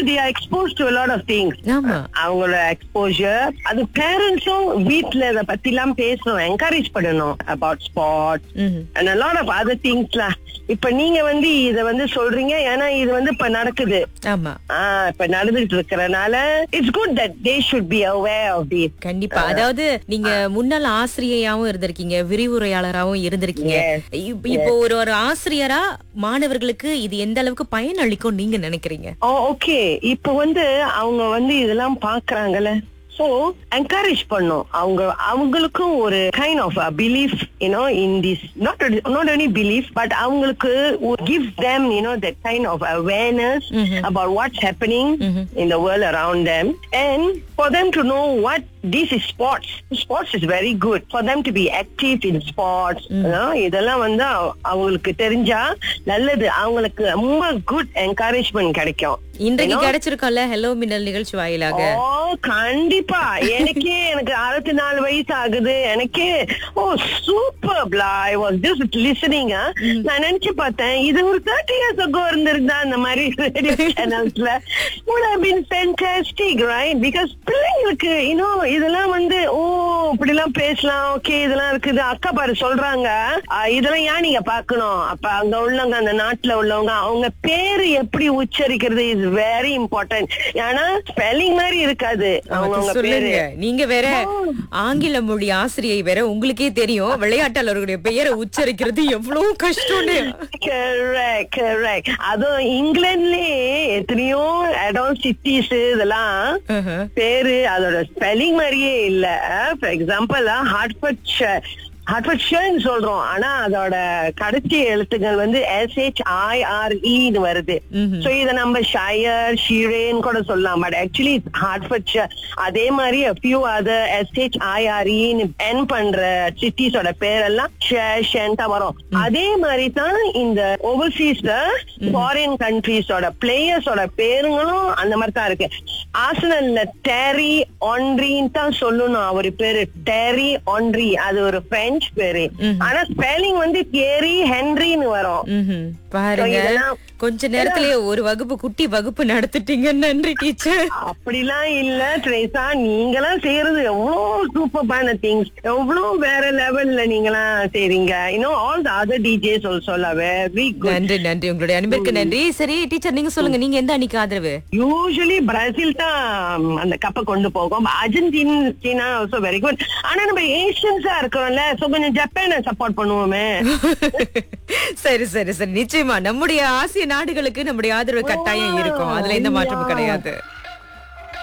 they are exposed to a lot of things ஆமா அவங்களோட exposure அது பேரண்ட்ஸும் வீட்ல இத பத்தி எல்லாம் பேசணும் என்கரேஜ் பண்ணணும் அபவுட் ஸ்பாட் ம்ஹும். And a lot of other things lah இப்ப நீங்க வந்து இத வந்து சொல்றீங்க ஏன்னா இது வந்து இப்ப நடக்குது ஆமா ஆஹ் இப்ப நடந்துட்டு இருக்கறனால it's good that they should be aware of this கண்டிப்பா அதாவது நீங்க முன்னாள் ஆசிரியையாவும் இருந்திருக்கீங்க விரிவுரையாளராகவும் இருந்திருக்கீங்க Yes. இப்ப- இப்போ ஒரு ஒரு ஆசிரியரா மாணவர்களுக்கு இது எந்த அளவுக்கு பயன் அளிக்கும் நீங்க நினைக்கிறீங்க ஓ ஓகே இப்ப வந்து அவங்க வந்து இதெல்லாம் பாக்குறாங்கல்ல சோ என்கரேஜ் பண்ணும் அவங்க அவங்களுக்கும் ஒரு kind of belief you know in this not not only belief but அவங்களுக்கு give them you know that kind of awareness about what's happening in the world around them and for them to know what this is sports sports is very good for them to be active in sports you know, இதெல்லாம் வந்து அவ- அவங்களுக்கு தெரிஞ்சா நல்லது அவங்களுக்கு ரொம்ப good encouragement கிடைக்கும் இன்றைக்கு கிடைச்சிருக்கோம்ல ஹலோ மின்னல் நிகழ்ச்சி வாயிலாக ஓ கண்டிப்பா எனக்கே எனக்கு அறுபத்தி நாலு வயசு ஆகுது எனக்கே oh super I was just listening நான் நினைச்சு பார்த்தேன் இது ஒரு தேர்ட்டி இயர்ஸ் அகோ இருந்திருந்தா அந்த மாதிரி ரேடியோ சேனல்ஸ்ல would have been fantastic right because பிள்ளைங்களுக்கு இன்னும் இதெல்லாம் வந்து ஓ இப்படி எல்லாம் பேசலாம் ஓகே இதெல்லாம் இருக்குது அக்கா பாரு சொல்றாங்க ஆ, இதெல்லாம் ஏன் நீங்க பாக்கணும் அப்ப அங்க உள்ளவங்க அந்த நாட்டுல உள்ளவங்க அவங்க பேரு எப்படி உச்சரிக்கிறது இஸ் வெரி இம்பார்ட்டன்ட் ஏன்னா ஸ்பெல்லிங் மாதிரி இருக்காது அவங்க அவங்க பேரு சொல்லுங்க நீங்க வேற ஆங்கில மொழி ஆசிரியை வேற உங்களுக்கே தெரியும் விளையாட்டாளர்களுடைய பெயரை உச்சரிக்கிறது எவ்வளவு கஷ்டம்னு கரெக்ட் கரெக்ட் அதுவும் இங்கிலாந்துலயே எத்தனையோ இடம் சிட்டிஸ் இதெல்லாம் ஆஹா. பேரு அதோட ஸ்பெல்லிங் மாதிரியே இல்ல ஃபார் எக்ஸாம்பிள் ஹார்ட்ஃபர்ட் ஹார்ட்ஃபர்ட் ஷேர்னு சொல்றோம் ஆனா அதோட கடைசி எழுத்துக்கள் வந்து எஸ் ஹெச் ஐ ஆர் இன்னு வருது ம்ஹும். சோ இத நம்ம ஷயர் ஷீரேன்னு கூட சொல்லலாம் பட் ஆக்சுவலி ஹார்ட்ஃபர்ட் அதே மாதிரி few other S H I R இன்னு என் பண்ற சிட்டிஸோட பேரெல்லாம் ஷேன் தான் வரும் அதே மாதிரி தான் இந்த ஓவர்சீஸ்ல ஃபாரின் கண்ட்ரீஸோட பிளேயர்ஸோட பேருங்களும் அந்த மாதிரி தான் இருக்கு ஆசனல்ல டேரி ஒன்றின்னு தான் சொல்லணும் அவரு பேரு டேரி ஒன்ரி அது ஒரு பிரெஞ்சு பேரு ஆனா ஸ்பெல்லிங் வந்து கேரி ஹென்ரின்னு வரும் ம்ஹும். பாருங்க இதெல்லாம் கொஞ்ச நேரத்திலேயே ஒரு வகுப்பு குட்டி வகுப்பு நடத்திட்டீங்க நன்றி டீச்சர் அப்படிலாம் இல்ல ட்ரேசா நீங்களாம் செய்யறது எவ்வளவு சூப்பர்பான திங்ஸ் எவ்வளவு வேற லெவல்ல நீங்களாம் செய்றீங்க இன்னும் all the other DJs also very good நன்றி நன்றி உங்களுடைய அன்பிற்கு நன்றி சரி டீச்சர் நீங்க சொல்லுங்க நீங்க எந்த அணிக்கு ஆதரவு யூஸ்வலி பிரேசில் தான் அந்த கப்பை கொண்டு போகும் அர்ஜென்டினா ஆல்சோ வெரி குட் ஆனா நம்ம ஏஷியன்ஸா இருக்கிறோம்ல சோ கொஞ்சம் ஜப்பானை சப்போர்ட் பண்ணுவோமே சரி சரி சரி நிச்சயமா நம்முடைய ஆசிய நாடுகளுக்கு நம்முடைய ஆதரவு கட்டாயம் இருக்கும் அதுல எந்த மாற்றமும் கிடையாது